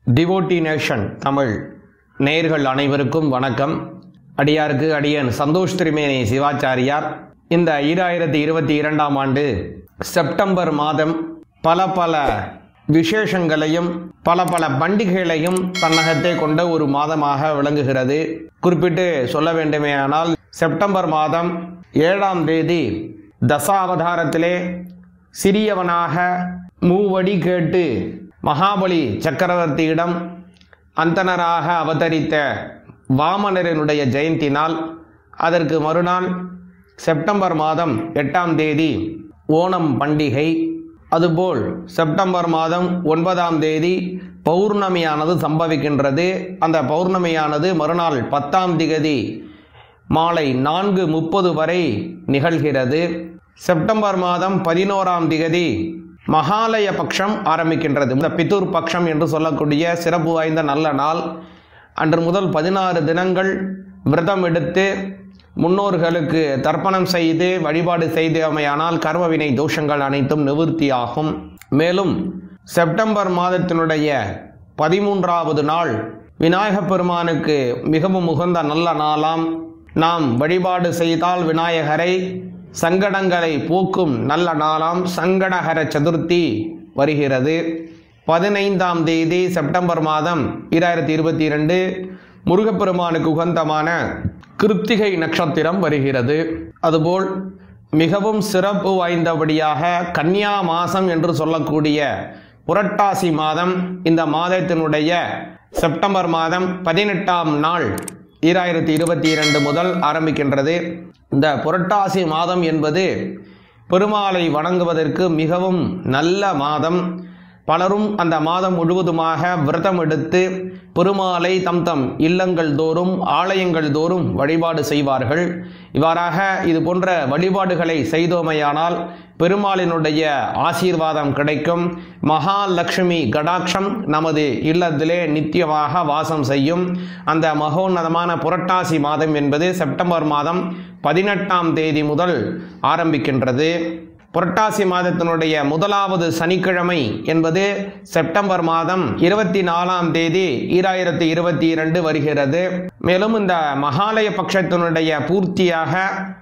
devotee nation Tamil நேயர்கள் அனைவருக்கும் வணக்கம் அடியாருக்கு அடியன் சந்தோஷ் திருமேனி சிவாச்சாரியார் இந்த ஈராயிரத்தி இருபத்தி இரண்டாம் ஆண்டு செப்டம்பர் மாதம் பல பல விசேஷங்களையும் பல பல பண்டிகைகளையும் தன்னகத்தே கொண்ட ஒரு மாதமாக விளங்குகிறது குறிப்பிட்டு சொல்ல வேண்டுமேயானால் செப்டம்பர் மாதம் ஏழாம் தேதி தசாவதாரத்திலே சிறியவனாக மூவடி கேட்டு மகாபலி சக்கரவர்த்தியிடம் அந்தணராக அவதரித்த வாமனரனுடைய ஜெயந்தி நாள் அதற்கு மறுநாள் செப்டம்பர் மாதம் எட்டாம் தேதி ஓணம் பண்டிகை அதுபோல் செப்டம்பர் மாதம் ஒன்பதாம் தேதி பௌர்ணமியானது சம்பவிக்கின்றது அந்த பௌர்ணமியானது மறுநாள் பத்தாம் திகதி மாலை நான்கு முப்பது வரை நிகழ்கிறது செப்டம்பர் மாதம் பதினோராம் திகதி மகாலய பட்சம் ஆரம்பிக்கின்றது இந்த பிதுர் பட்சம் என்று சொல்லக்கூடிய சிறப்பு வாய்ந்த நல்ல நாள் அன்று முதல் பதினாறு தினங்கள் விரதம் எடுத்து முன்னோர்களுக்கு தர்ப்பணம் செய்து வழிபாடு செய்தமையானால் கர்மவினை தோஷங்கள் அனைத்தும் நிவர்த்தியாகும் மேலும் செப்டம்பர் மாதத்தினுடைய பதிமூன்றாவது நாள் விநாயகப் பெருமானுக்கு மிகவும் உகந்த நல்ல நாளாம் நாம் வழிபாடு செய்தால் விநாயகரை சங்கடங்களை போக்கும் நல்ல நாளாம் சங்கடஹர சதுர்த்தி வருகிறது பதினைந்தாம் தேதி செப்டம்பர் மாதம் இராயிரத்தி இருபத்தி இரண்டு முருகப்பெருமானுக்கு உகந்தமான கிருத்திகை நட்சத்திரம் வருகிறது அதுபோல் மிகவும் சிறப்பு வாய்ந்தபடியாக கன்னியா மாதம் என்று சொல்லக்கூடிய புரட்டாசி மாதம் இந்த மாதத்தினுடைய செப்டம்பர் மாதம் பதினெட்டாம் நாள் ஈராயிரத்தி இருபத்தி இரண்டு முதல் ஆரம்பிக்கின்றது இந்த புரட்டாசி மாதம் என்பது பெருமாளை வணங்குவதற்கு மிகவும் நல்ல மாதம் பலரும் அந்த மாதம் முழுவதுமாக விரதம் எடுத்து பெருமாளை தம் தம் இல்லங்கள் தோறும் ஆலயங்கள் தோறும் வழிபாடு செய்வார்கள் இவ்வாறாக இது போன்ற வழிபாடுகளை செய்தோமையானால் பெருமாளினுடைய ஆசீர்வாதம் கிடைக்கும் மகாலட்சுமி கடாட்சம் நமது இல்லத்திலே நித்தியமாக வாசம் செய்யும் அந்த மகோன்னதமான புரட்டாசி மாதம் என்பது செப்டம்பர் மாதம் பதினெட்டாம் தேதி முதல் ஆரம்பிக்கின்றது புரட்டாசி மாதத்தினுடைய முதலாவது சனிக்கிழமை என்பது செப்டம்பர் மாதம் இருபத்தி நாலாம் தேதி ஈராயிரத்தி இருபத்தி இரண்டு வருகிறது மேலும் இந்த மகாலய பட்சத்தினுடைய பூர்த்தியாக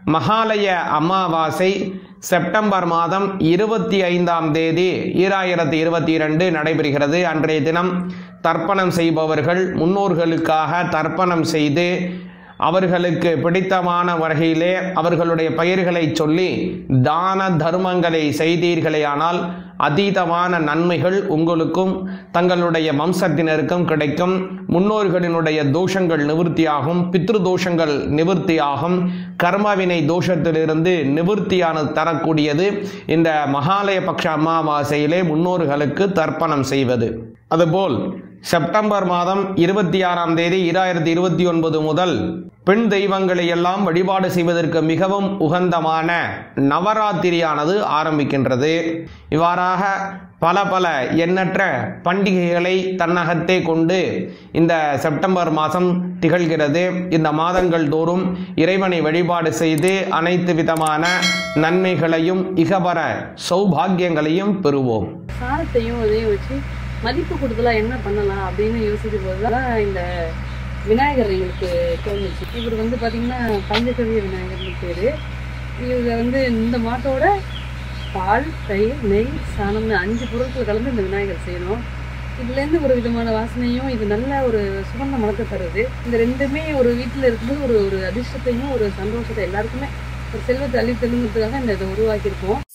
மகாலய அமாவாசை செப்டம்பர் மாதம் இருபத்தி ஐந்தாம் தேதி ஈராயிரத்தி இருபத்தி இரண்டு நடைபெறுகிறது அன்றைய தினம் தர்ப்பணம் செய்பவர்கள் முன்னோர்களுக்காக தர்ப்பணம் செய்து அவர்களுக்கு பிடித்தமான வகையிலே அவர்களுடைய பெயர்களை சொல்லி தான தர்மங்களை செய்தீர்களேயானால் அதீதமான நன்மைகள் உங்களுக்கும் தங்களுடைய வம்சத்தினருக்கும் கிடைக்கும் முன்னோர்களினுடைய தோஷங்கள் நிவர்த்தியாகும் பித்ரு தோஷங்கள் நிவர்த்தியாகும் கர்மவினை தோஷத்திலிருந்து நிவர்த்தியானது தரக்கூடியது இந்த மகாலய பட்ச அமாவாசையிலே முன்னோர்களுக்கு தர்ப்பணம் செய்வது அதுபோல் செப்டம்பர் மாதம் இருபத்தி ஆறாம் தேதி இராயிரத்தி இருபத்தி ஒன்பது முதல் பெண் தெய்வங்களை எல்லாம் வழிபாடு செய்வதற்கு மிகவும் உகந்தமான நவராத்திரியானது ஆரம்பிக்கின்றது இவ்வாறாக பல பல எண்ணற்ற பண்டிகைகளை தன்னகத்தே கொண்டு இந்த செப்டம்பர் மாதம் திகழ்கிறது இந்த மாதங்கள் தோறும் இறைவனை வழிபாடு செய்து அனைத்து விதமான நன்மைகளையும் இகபர சௌபாகியங்களையும் பெறுவோம் சாரத்தையும் இதையும் வச்சு மதிப்பு கொடுத்தலாம் என்ன பண்ணலாம் அப்படின்னு யோசிக்கும் போது தான் இந்த விநாயகர் எங்களுக்கு தோணுச்சு இவர் வந்து பார்த்தீங்கன்னா பஞ்சகவிய விநாயகர்னு பேர் இவர் வந்து இந்த மாட்டோட பால் தயிர் நெய் சாணம்னு அஞ்சு பொருட்கள் கலந்து இந்த விநாயகர் செய்யணும் இதுலேருந்து ஒரு விதமான வாசனையும் இது நல்ல ஒரு சுகந்த மனத்தை தருது இந்த ரெண்டுமே ஒரு வீட்டில் இருக்கும்போது ஒரு ஒரு அதிர்ஷ்டத்தையும் ஒரு சந்தோஷத்தை எல்லாருக்குமே ஒரு செல்வத்தை அள்ளி தெலுங்குறதுக்காக இந்த இதை உருவாக்கியிருக்கோம்